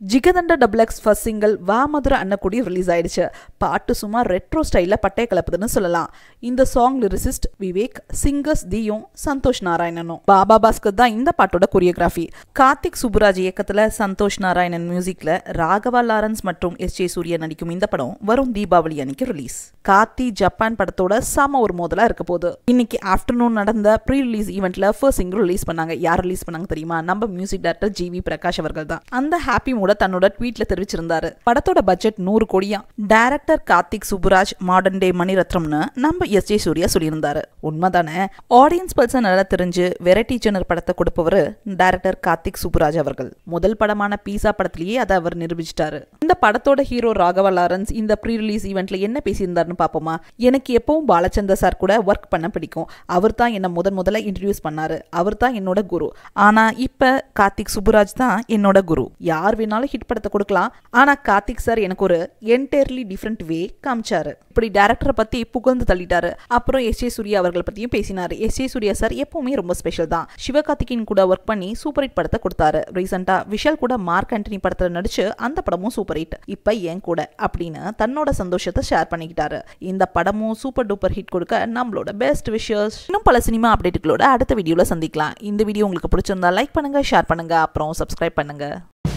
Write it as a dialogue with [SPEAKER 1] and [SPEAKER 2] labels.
[SPEAKER 1] jigarthanda double X first single வா Madurai அன்னக்குடி release ஆயிடுச்சு பாட்டு சும்மா ரெட்ரோ ஸ்டைலில் பட்டை கலப்புதுன்னு சொல்லலாம் இந்த சாங் லிரிசிஸ்ட் விவேக் சிங்கர்ஸ் தியும் சந்தோஷ் நாராயணனும் பாபா பாஸ்கர் தான் இந்த பாட்டோட கொரியோகிராஃபி கார்த்திக் சுப்புராஜ் இயக்கத்தில் சந்தோஷ் நாராயணன் மியூசிக்ல ராகவா லாரன்ஸ் மற்றும் எஸ் ஜே சூர்யா நடிக்கும் இந்த படம் வரும் தீபாவளி அன்னைக்கு ரிலீஸ் கார்த்தி ஜப்பான் படத்தோட சம ஒரு மோதலா இருக்க போகுது இன்னைக்கு ஆஃப்டர்நூன் நடந்த ப்ரீ ரிலீஸ் ஈவெண்ட்ல ஃபர்ஸ்ட் சிங்கிள் ரிலீஸ் பண்ணாங்க யார் ரிலீஸ் பண்ணாங்க தெரியுமா நம்ம music director G V Prakash அவர்கள் தான் அந்த ஹாப்பி மூட தன்னோட ட்வீட்ல தெரிவிச்சிருந்தாரு படத்தோட பட்ஜெட் நூறு கோடியா director Karthik Subbaraj modern day மணிரத்னம்னு நம்ம எஸ் ஜே சூர்யா சொல்லியிருந்தாரு உண்மைதானே ஆடியன்ஸ் பர்சன் நல்லா தெரிஞ்சு வெரைட்டி ஜெனர் படத்தை கொடுப்பவர் டைரக்டர் கார்த்திக் சுப்புராஜ் அவர்கள் முதல் படமான பீஸா படத்திலேயே அதை அவர் நிரூபிச்சிட்டாரு இந்த படத்தோட ஹீரோ ராகவ லாரன்ஸ் இந்த ப்ரீ ரிலீஸ் ஈவெண்ட்ல என்ன பேசியிருந்தாருன்னு பார்ப்போமா எனக்கு எப்பவும் பாலச்சந்தர் சார் கூட ஒர்க் பண்ண பிடிக்கும் அவர் தான் என்ன முதன் முதல்ல இன்ட்ரடியூஸ் பண்ணாரு அவர் தான் என்னோட குரு ஆனா இப்ப கார்த்திக் சுப்புராஜ் தான் என்னோட குரு யார் வேணாலும் ஹிட் படத்தை கொடுக்கலாம் ஆனா கார்த்திக் சார் எனக்கு ஒரு என்டையர்லி டிஃப்ரெண்ட் வே காமிச்சாரு இப்படி டேரக்டரை பத்தி புகழ்ந்து தள்ளிட்டாரு அப்புறம் எஸ் ஏ சூர்யா அவர்கள் பத்தியும் பேசினாரு எஸ் ஏ சூர்யா சார் எப்பவுமே ரொம்ப ஸ்பெஷல் தான் சிவகார்த்திகேயன் கூட ஒர்க் பண்ணி சூப்பர் ஹிட் படத்தை கொடுத்தாரு ரீசெண்டா விஷால் கூட மார்க் ஆண்டனி படத்துல நடிச்சு அந்த படமும் சூப்பர் ஹிட் இப்ப என் கூட அப்படின்னு தன்னோட சந்தோஷத்தை ஷேர் பண்ணிக்கிட்டாரு இந்த படமும் சூப்பர் டூப்பர் ஹிட் கொடுக்க நம்மளோட பெஸ்ட் விஷஸ் இன்னும் பல சினிமா அப்டேட்டுகளோட அடுத்த வீடியோல சந்திக்கலாம் இந்த வீடியோ உங்களுக்கு பிடிச்சிருந்தா லைக் பண்ணுங்க ஷேர் பண்ணுங்க அப்புறம் சப்ஸ்கிரைப் பண்ணுங்க